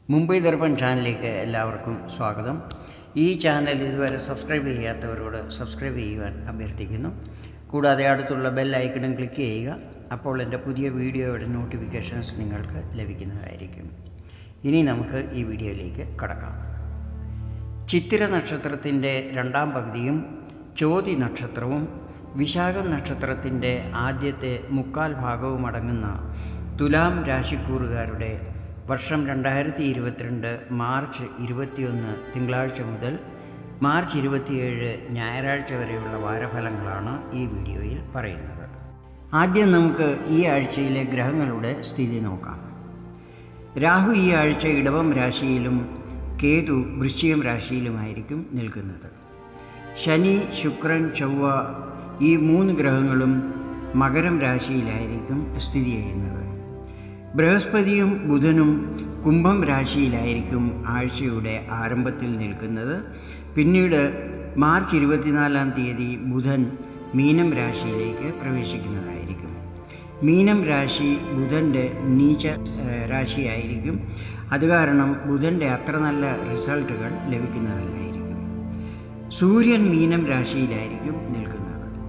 മുംബൈ ദർപ്പൺ ചാനലിലേക്ക് എല്ലാവർക്കും സ്വാഗതം ഈ ചാനൽ ഇതുവരെ സബ്സ്ക്രൈബ് ചെയ്യാത്തവരോട് സബ്സ്ക്രൈബ് ചെയ്യുവാൻ അഭ്യർത്ഥിക്കുന്നു കൂടാതെ അടുത്തുള്ള ബെൽ ഐക്കണും ക്ലിക്ക് ചെയ്യുക അപ്പോൾ എൻ്റെ പുതിയ വീഡിയോയുടെ നോട്ടിഫിക്കേഷൻസ് നിങ്ങൾക്ക് ലഭിക്കുന്നതായിരിക്കും ഇനി നമുക്ക് ഈ വീഡിയോയിലേക്ക് കടക്കാം ചിത്തിര നക്ഷത്രത്തിൻ്റെ രണ്ടാം പകുതിയും ചോതി നക്ഷത്രവും വിശാഖം നക്ഷത്രത്തിൻ്റെ ആദ്യത്തെ മുക്കാൽ ഭാഗവും അടങ്ങുന്ന തുലാം രാശിക്കൂറുകാരുടെ വർഷം രണ്ടായിരത്തി ഇരുപത്തിരണ്ട് മാർച്ച് ഇരുപത്തിയൊന്ന് തിങ്കളാഴ്ച മുതൽ മാർച്ച് ഇരുപത്തിയേഴ് ഞായറാഴ്ച വരെയുള്ള വാരഫലങ്ങളാണ് ഈ വീഡിയോയിൽ പറയുന്നത് ആദ്യം നമുക്ക് ഈ ആഴ്ചയിലെ ഗ്രഹങ്ങളുടെ സ്ഥിതി നോക്കാം രാഹു ഈ ആഴ്ച ഇടവം രാശിയിലും കേതു വൃശ്ചികം രാശിയിലുമായിരിക്കും നിൽക്കുന്നത് ശനി ശുക്രൻ ചൊവ്വ ഈ മൂന്ന് ഗ്രഹങ്ങളും മകരം രാശിയിലായിരിക്കും സ്ഥിതി ചെയ്യുന്നത് ബൃഹസ്പതിയും ബുധനും കുംഭം രാശിയിലായിരിക്കും ആഴ്ചയുടെ ആരംഭത്തിൽ നിൽക്കുന്നത് പിന്നീട് മാർച്ച് ഇരുപത്തിനാലാം തീയതി ബുധൻ മീനം രാശിയിലേക്ക് പ്രവേശിക്കുന്നതായിരിക്കും മീനം രാശി ബുധൻ്റെ നീച്ച ഏഹ്, രാശിയായിരിക്കും അത് കാരണം ബുധൻ്റെ അത്ര നല്ല റിസൾട്ടുകൾ ലഭിക്കുന്നതല്ലായിരിക്കും സൂര്യൻ മീനം രാശിയിലായിരിക്കും നിൽക്കുന്നത്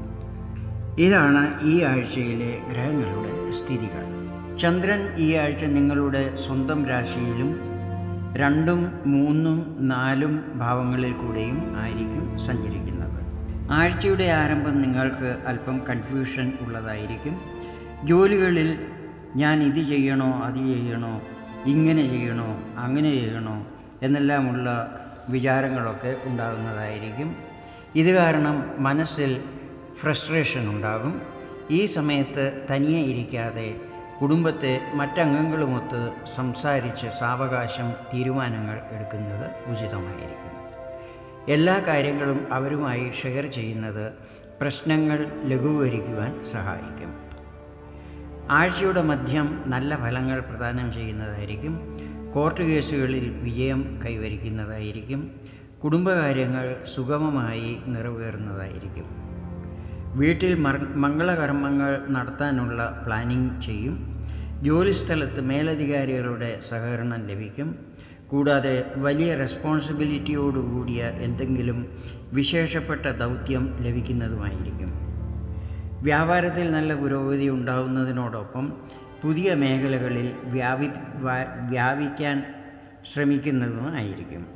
ഇതാണ് ഈ ആഴ്ചയിലെ ഗ്രഹങ്ങളുടെ സ്ഥിതികൾ ചന്ദ്രൻ ഈ ആഴ്ച നിങ്ങളുടെ സ്വന്തം രാശിയിലും രണ്ടും മൂന്നും നാലും ഭാവങ്ങളിൽ കൂടെയും ആയിരിക്കും സഞ്ചരിക്കുന്നത് ആഴ്ചയുടെ ആരംഭം നിങ്ങൾക്ക് അല്പം കൺഫ്യൂഷൻ ഉള്ളതായിരിക്കും ജോലികളിൽ ഞാൻ ഇത് ചെയ്യണോ അത് ചെയ്യണോ ഇങ്ങനെ ചെയ്യണോ അങ്ങനെ ചെയ്യണോ എന്നെല്ലാമുള്ള വിചാരങ്ങളൊക്കെ ഉണ്ടാകുന്നതായിരിക്കും ഇത് കാരണം മനസ്സിൽ ഫ്രസ്ട്രേഷൻ ഉണ്ടാകും ഈ സമയത്ത് തനിയെ ഇരിക്കാതെ കുടുംബത്തെ മറ്റംഗങ്ങളുമൊത്ത് സംസാരിച്ച് സാവകാശം തീരുമാനങ്ങൾ എടുക്കുന്നത് ഉചിതമായിരിക്കും എല്ലാ കാര്യങ്ങളും അവരുമായി ഷെയർ ചെയ്യുന്നത് പ്രശ്നങ്ങൾ ലഘൂകരിക്കുവാൻ സഹായിക്കും ആഴ്ചയുടെ മധ്യം നല്ല ഫലങ്ങൾ പ്രദാനം ചെയ്യുന്നതായിരിക്കും കോർട്ട് കേസുകളിൽ വിജയം കൈവരിക്കുന്നതായിരിക്കും കുടുംബകാര്യങ്ങൾ സുഗമമായി നിറവേറുന്നതായിരിക്കും വീട്ടിൽ മർ- മംഗളകർമ്മങ്ങൾ നടത്താനുള്ള പ്ലാനിംഗ് ചെയ്യും ജോലിസ്ഥലത്ത് മേലധികാരികളുടെ സഹകരണം ലഭിക്കും കൂടാതെ വലിയ റെസ്പോൺസിബിലിറ്റിയോടുകൂടിയ എന്തെങ്കിലും വിശേഷപ്പെട്ട ദൗത്യം ലഭിക്കുന്നതുമായിരിക്കും വ്യാപാരത്തിൽ നല്ല പുരോഗതി ഉണ്ടാവുന്നതിനോടൊപ്പം പുതിയ മേഖലകളിൽ വ്യാപി വാ- വ്യാപിക്കാൻ ശ്രമിക്കുന്നതുമായിരിക്കും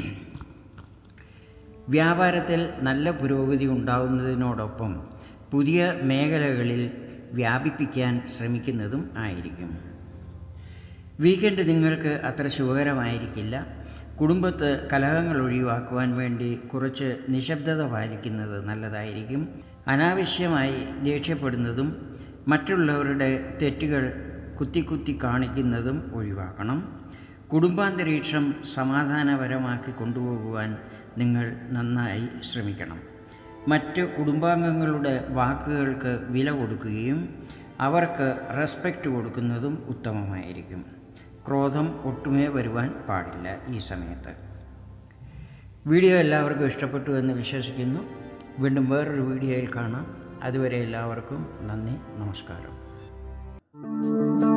വ്യാപാരത്തിൽ നല്ല പുരോഗതി ഉണ്ടാവുന്നതിനോടൊപ്പം പുതിയ മേഖലകളിൽ വ്യാപിപ്പിക്കാൻ ശ്രമിക്കുന്നതും ആയിരിക്കും വീക്കെൻഡ് നിങ്ങൾക്ക് അത്ര ശുഭകരമായിരിക്കില്ല കുടുംബത്ത് കലഹങ്ങൾ ഒഴിവാക്കുവാൻ വേണ്ടി കുറച്ച് നിശബ്ദത പാലിക്കുന്നത് നല്ലതായിരിക്കും അനാവശ്യമായി ദേഷ്യപ്പെടുന്നതും മറ്റുള്ളവരുടെ തെറ്റുകൾ കുത്തി കുത്തി കാണിക്കുന്നതും ഒഴിവാക്കണം കുടുംബാന്തരീക്ഷം സമാധാനപരമാക്കി കൊണ്ടുപോകുവാൻ നിങ്ങൾ നന്നായി ശ്രമിക്കണം മറ്റ് കുടുംബാംഗങ്ങളുടെ വാക്കുകൾക്ക് വില കൊടുക്കുകയും അവർക്ക് റെസ്പെക്റ്റ് കൊടുക്കുന്നതും ഉത്തമമായിരിക്കും ക്രോധം ഒട്ടുമേ വരുവാൻ പാടില്ല ഈ സമയത്ത് വീഡിയോ എല്ലാവർക്കും ഇഷ്ടപ്പെട്ടു എന്ന് വിശ്വസിക്കുന്നു വീണ്ടും വേറൊരു വീഡിയോയിൽ കാണാം അതുവരെ എല്ലാവർക്കും നന്ദി നമസ്കാരം